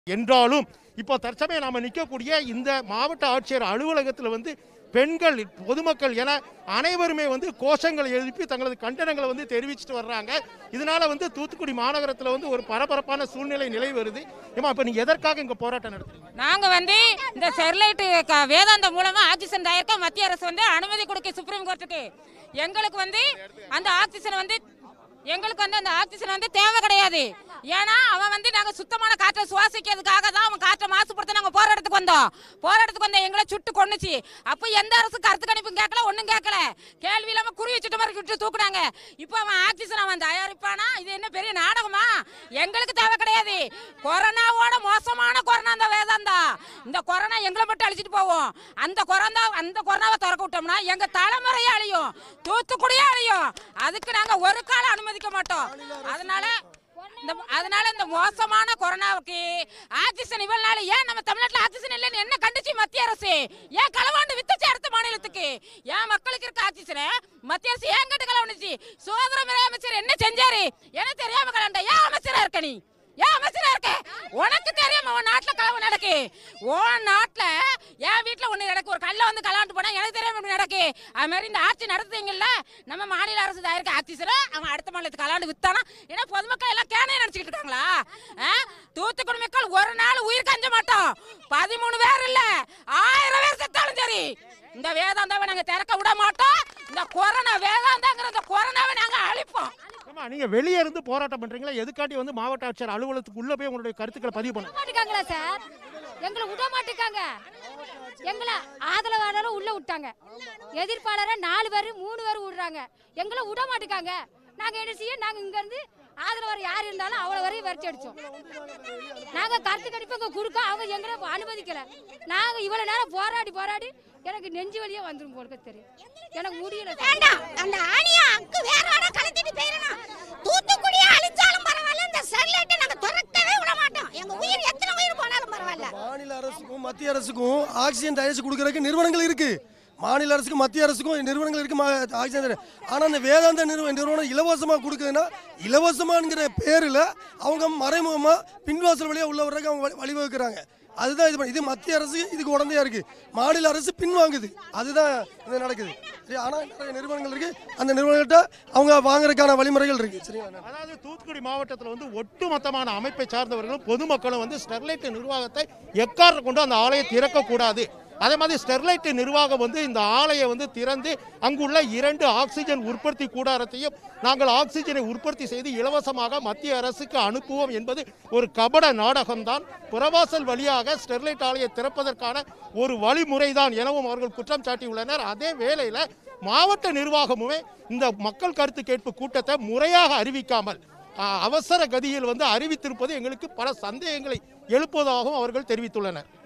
என்றாலும் இப்போ தற்சமயம் நாம நிற்கக்கூடிய இந்த மாவட்ட ஆட்சியர் அலுவலகத்தில் வந்து பெண்கள் பொதுமக்கள் என அனைவருமே வந்து கோஷங்களை எழுப்பி தங்களது கண்டனங்களை வந்து தெரிவிச்சுட்டு வர்றாங்க இதனால வந்து தூத்துக்குடி மாநகரத்தில் வந்து ஒரு பரபரப்பான சூழ்நிலை நிலை வருது ஏமா இப்போ நீங்க எதற்காக இங்க போராட்டம் நடத்துறீங்க நாங்க வந்து இந்த ஸ்டெர்லைட் க- வேதாந்தா மூலமா ஆக்சிஜன் தயாரிக்க மத்திய அரசு வந்து அனுமதி கொடுக்க சுப்ரீம் கோர்ட்டுக்கு எங்களுக்கு வந்து அந்த ஆக்சிஜன் வந்து எங்களுக்கு வந்து அந்த ஆக்சிஜன் வந்து தேவை கிடையாது ஏன்னா அவன் வந்து நாங்க சுத்தமான காற்றை சுவாசிக்கிறதுக்காக தான் அவன் காற்றை மாசுபடுத்த நாங்க போராட்டத்துக்கு வந்தோம் போராட்டத்துக்கு வந்த எங்களை சுட்டு கொன்னுச்சு அப்போ எந்த அரசு கருத்து கணிப்பும் கேட்கல ஒண்ணும் கேட்கல கேள்வி இல்லாம குறி வச்சுட்டு மாதிரி விட்டு தூக்குனாங்க இப்போ அவன் ஆக்சிஜன் அவன் தயாரிப்பானா இது என்ன பெரிய நாடகமா எங்களுக்கு தேவை கிடையாது கொரோனாவோட மோசமான கொரோனா இந்த வேதாந்தா இந்த கொரோனா எங்களை மட்டும் அழிச்சிட்டு போவோம் அந்த கொரோனா அந்த கொரோனாவை திறக்க விட்டோம்னா எங்க தலைமுறையே அழியும் தூத்துக்குடியே அழியும் அதுக்கு நாங்க ஒரு காலம் அனுமதிக்க மாட்டோம் அதனால இந்த அதனால இந்த மோசமான கொரோனாவுக்கு ஆக்சிஜன் இவ்வளவு நாள் ஏன் நம்ம தமிழ்நாட்டுல ஆக்சிஜன் இல்லைன்னு என்ன கண்டிச்சு மத்திய அரசு ஏன் களவாண்டு வித்துச்சு அடுத்த மாநிலத்துக்கு ஏன் மக்களுக்கு இருக்க ஆக்சிஜனை மத்திய அரசு ஏன் கட்டு களவாண்டுச்சு சுகாதாரத்துறை அமைச்சர் என்ன செஞ்சாரு எனக்கு தெரியாம கலண்ட ஏன் அமைச்சரா இருக்க நீ ஏன் அமைச்சரா இருக்க உனக்கு தெரியாம உன் நாட்டுல கலவு நடக்கு உன் நாட்டுல என் வீட்டுல ஒண்ணு நடக்கு ஒரு கல்ல வந்து கலாண்டு போனா எனக்கு தெரியாம இப்படி நடக்கு அது மாதிரி இந்த ஆட்சி நடத்துறீங்கல்ல நம்ம மாநில அரசு தயாரிக்க ஆக்சிஜனை அவன் அடுத்த மாநிலத்துக்கு கலாண்டு வித்தானா ஏன்னா பொதுமக்கள் எல்லாம் கேனே நினைச்சுக்கிட்டு இருக்காங்களா ஆ? தூத்துக்குடி மக்கள் ஒரு நாள் உயிர் கஞ்ச மாட்டோம் பதிமூணு பேர் இல்ல ஆயிரம் பேர் செத்தாலும் சரி இந்த வேதாந்தாவை நாங்க திறக்க விட மாட்டோம் இந்த கொரோனா வேதாந்தாங்கிற இந்த கொரோனாவை நாங்க அழிப்போம் ஏமா நீங்க வெளியே இருந்து போராட்டம் பண்றீங்களா எதுக்காட்டி வந்து மாவட்ட ஆட்சியர் அலுவலகத்துக்கு உள்ள போய் உங்களுடைய கருத்துக்களை பதிவு பண்ணுங்க மாட்டேங்காங்களா சார் எங்களை விட மாட்டேங்காங்க எங்களை ஆதரவாளரை உள்ள விட்டாங்க எதிர்ப்பாளரை நாலு பேர் மூணு பேர் விடுறாங்க எங்களை விட மாட்டேங்காங்க நாங்க என்ன செய்ய நாங்க இங்க இருந்து ஆதரவாளர் யார் இருந்தாலும் அவ்வளவு வரையும் வரிச்சு அடிச்சோம் நாங்க கருத்து கணிப்பு இங்க கொடுக்க அவங்க எங்களை அனுமதிக்கல நாங்க இவ்வளவு நேரம் போராடி போராடி எனக்கு நெஞ்சு வலியே வந்துரும் போல தெரியும் எனக்கு முடியல சார். வேண்டாம் அந்த ஆணியா அங்கு வேற இடம் கலத்திட்டு போயிடணும் தூத்துக்குடியே அழிச்சாலும் பரவாயில்ல இந்த ஸ்டெர்லைட்டை நாங்க திறக்கவே விட மாட்டோம் எங்க உயிர் எத்தனை உயிர் போனாலும் பரவாயில்ல மாநில அரசுக்கும் மத்திய அரசுக்கும் ஆக்சிஜன் தயாரிச்சு கொடுக்கறதுக்கு நிறுவனங்கள் இருக்கு மாநில அரசுக்கும் மத்திய அரசுக்கும் நிறுவனங்கள் இருக்கு மா- ஆக்சிஜன் தயாரி- ஆனா அந்த வேதாந்த நிறுவனம் நிறுவனம் இலவசமா கொடுக்குதுன்னா இலவசமாங்கிற பேர்ல அவங்க மறைமுகமா பின்வாசல் வழியா உள்ள வர்றதுக்கு அவங்க வழி- வழிவகுக்கிறாங்க அதுதான் இது பண்ண- இது மத்திய அரசு இதுக்கு உடந்தையா இருக்கு மாநில அரசு பின்வாங்குது அதுதான் இது நடக்குது சரி, ஆனா நிறைய நிறுவனங்கள் இருக்கு அந்த நிறுவனங்கள்ட்ட அவங்க வாங்குறதுக்கான வழிமுறைகள் இருக்கு சரிங்களா அதாவது தூத்துக்குடி மாவட்டத்தில் வந்து ஒட்டுமொத்தமான அமைப்பை சார்ந்தவர்களும் பொதுமக்களும் வந்து ஸ்டெர்லைட் நிர்வாகத்தை எக்காரணம் கொண்டு அந்த ஆலையை திறக்கக்கூடாது அதே மாதிரி ஸ்டெர்லைட் நிர்வாகம் வந்து இந்த ஆலையை வந்து திறந்து அங்குள்ள இரண்டு ஆக்சிஜன் உற்பத்தி கூடாரத்தையும் நாங்கள் ஆக்சிஜனை உற்பத்தி செய்து இலவசமாக மத்திய அரசுக்கு அனுப்புவோம் என்பது ஒரு கபட நாடகம்தான் புறவாசல் வழியாக ஸ்டெர்லைட் ஆலையை திறப்பதற்கான ஒரு வழிமுறைதான் எனவும் அவர்கள் குற்றம் சாட்டியுள்ளனர் அதே வேளையில் மாவட்ட நிர்வாகமுமே இந்த மக்கள் கருத்து கேட்பு கூட்டத்தை முறையாக அறிவிக்காமல் ஆ, அவசர கதியில் வந்து அறிவித்திருப்பது எங்களுக்கு பல சந்தேகங்களை எழுப்புவதாகவும் அவர்கள் தெரிவித்துள்ளனர்